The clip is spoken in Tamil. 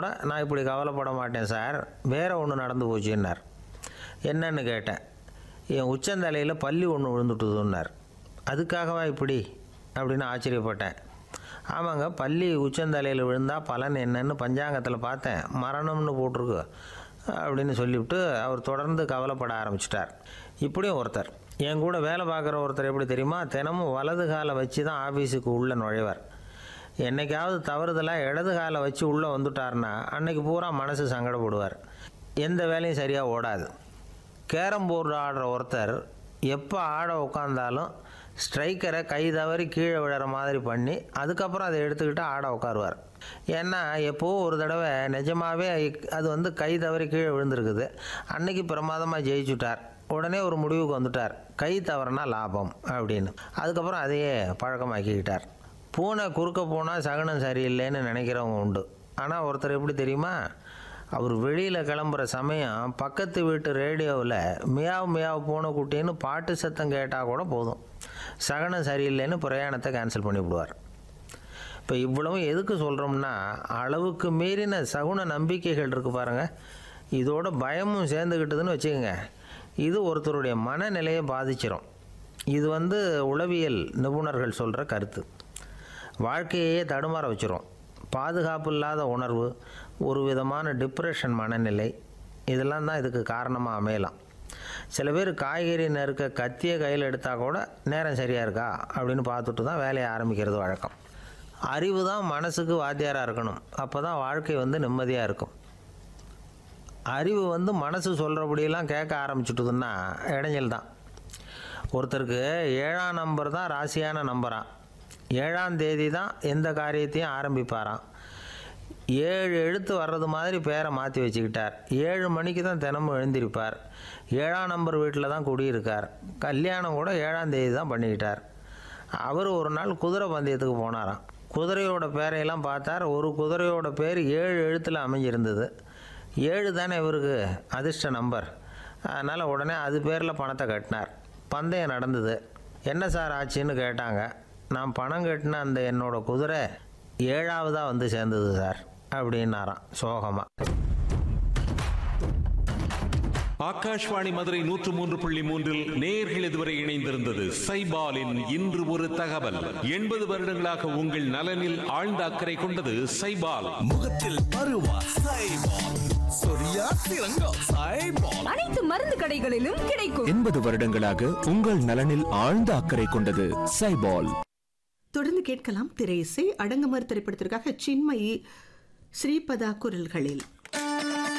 கூட நான் இப்படி கவலைப்பட மாட்டேன் சார் வேற ஒன்று நடந்து போச்சுன்னார் என்னன்னு கேட்டேன் என் உச்சந்தலையில் பள்ளி ஒன்று விழுந்துட்டுதுன்னார் அதுக்காகவா இப்படி அப்படின்னு ஆச்சரியப்பட்டேன் ஆமாங்க பள்ளி உச்சந்தலையில் விழுந்தால் பலன் என்னன்னு பஞ்சாங்கத்தில் பார்த்தேன் மரணம்னு போட்டிருக்கு அப்படின்னு சொல்லிவிட்டு அவர் தொடர்ந்து கவலைப்பட ஆரம்பிச்சிட்டார் இப்படியும் ஒருத்தர் என் கூட வேலை பார்க்குற ஒருத்தர் எப்படி தெரியுமா தினமும் வலது காலை வச்சு தான் ஆஃபீஸுக்கு உள்ளே நுழைவார் என்னைக்காவது தவறுதலாக இடது காலை வச்சு உள்ளே வந்துட்டார்னா அன்னைக்கு பூரா மனசு சங்கடப்படுவார் எந்த வேலையும் சரியாக ஓடாது கேரம் போர்டு ஆடுற ஒருத்தர் எப்போ ஆட உட்காந்தாலும் ஸ்ட்ரைக்கரை கை தவறி கீழே விழுற மாதிரி பண்ணி அதுக்கப்புறம் அதை எடுத்துக்கிட்டு ஆட உட்காருவார் ஏன்னா எப்போ ஒரு தடவை நிஜமாகவே அது வந்து கை தவறி கீழே விழுந்திருக்குது அன்னைக்கு பிரமாதமாக ஜெயிச்சுட்டார் உடனே ஒரு முடிவுக்கு வந்துட்டார் கை தவறுனா லாபம் அப்படின்னு அதுக்கப்புறம் அதையே பழக்கமாக்கிக்கிட்டார் பூனை குறுக்க போனால் சகனம் சரியில்லைன்னு நினைக்கிறவங்க உண்டு ஆனால் ஒருத்தர் எப்படி தெரியுமா அவர் வெளியில் கிளம்புற சமயம் பக்கத்து வீட்டு ரேடியோவில் மியாவ் மியாவ் பூனை குட்டின்னு பாட்டு சத்தம் கேட்டால் கூட போதும் சகனம் சரியில்லைன்னு பிரயாணத்தை கேன்சல் பண்ணிவிடுவார் இப்போ இவ்வளவும் எதுக்கு சொல்கிறோம்னா அளவுக்கு மீறின சகுன நம்பிக்கைகள் இருக்குது பாருங்கள் இதோட பயமும் சேர்ந்துக்கிட்டதுன்னு வச்சுக்கோங்க இது ஒருத்தருடைய மனநிலையை பாதிச்சிரும் இது வந்து உளவியல் நிபுணர்கள் சொல்கிற கருத்து வாழ்க்கையே தடுமாற வச்சிரும் பாதுகாப்பு இல்லாத உணர்வு ஒரு விதமான டிப்ரெஷன் மனநிலை இதெல்லாம் தான் இதுக்கு காரணமாக அமையலாம் சில பேர் காய்கறி நறுக்க கத்தியை கையில் எடுத்தால் கூட நேரம் சரியாக இருக்கா அப்படின்னு பார்த்துட்டு தான் வேலையை ஆரம்பிக்கிறது வழக்கம் அறிவு தான் மனசுக்கு வாத்தியாராக இருக்கணும் அப்போ தான் வாழ்க்கை வந்து நிம்மதியாக இருக்கும் அறிவு வந்து மனசு சொல்கிறபடியெல்லாம் கேட்க ஆரம்பிச்சுட்டுதுன்னா இடைஞ்சல் தான் ஒருத்தருக்கு ஏழாம் நம்பர் தான் ராசியான நம்பராம் ஏழாம் தேதி தான் எந்த காரியத்தையும் ஆரம்பிப்பாராம் ஏழு எழுத்து வர்றது மாதிரி பேரை மாற்றி வச்சுக்கிட்டார் ஏழு மணிக்கு தான் தினமும் எழுந்திருப்பார் ஏழாம் நம்பர் வீட்டில் தான் குடியிருக்கார் கல்யாணம் கூட ஏழாம் தேதி தான் பண்ணிக்கிட்டார் அவர் ஒரு நாள் குதிரை பந்தயத்துக்கு போனாராம் குதிரையோட பேரையெல்லாம் பார்த்தார் ஒரு குதிரையோட பேர் ஏழு எழுத்தில் அமைஞ்சிருந்தது ஏழு தானே இவருக்கு அதிர்ஷ்ட நம்பர் அதனால் உடனே அது பேரில் பணத்தை கட்டினார் பந்தயம் நடந்தது என்ன சார் ஆச்சுன்னு கேட்டாங்க நான் பணம் கட்டின அந்த என்னோட குதிரை ஏழாவதாக வந்து சேர்ந்தது சார் அப்படின்னாராம் சோகமாக ஆகாஷ்வாணி மதுரை நூற்று மூன்று புள்ளி மூன்றில் நேர்கள் இதுவரை இணைந்திருந்தது சைபாலின் இன்று ஒரு தகவல் எண்பது வருடங்களாக உங்கள் நலனில் ஆழ்ந்த அக்கறை கொண்டது சைபால் முகத்தில் பருவா சைபால் சொரியா சிறங்கா சைபால் அனைத்து மருந்து கடைகளிலும் கிடைக்கும் எண்பது வருடங்களாக உங்கள் நலனில் ஆழ்ந்த அக்கறை கொண்டது சைபால் தொடர்ந்து கேட்கலாம் திரை இசை அடங்கமர் திரைப்படத்திற்காக சின்மயி ஸ்ரீபதா குரல்களில்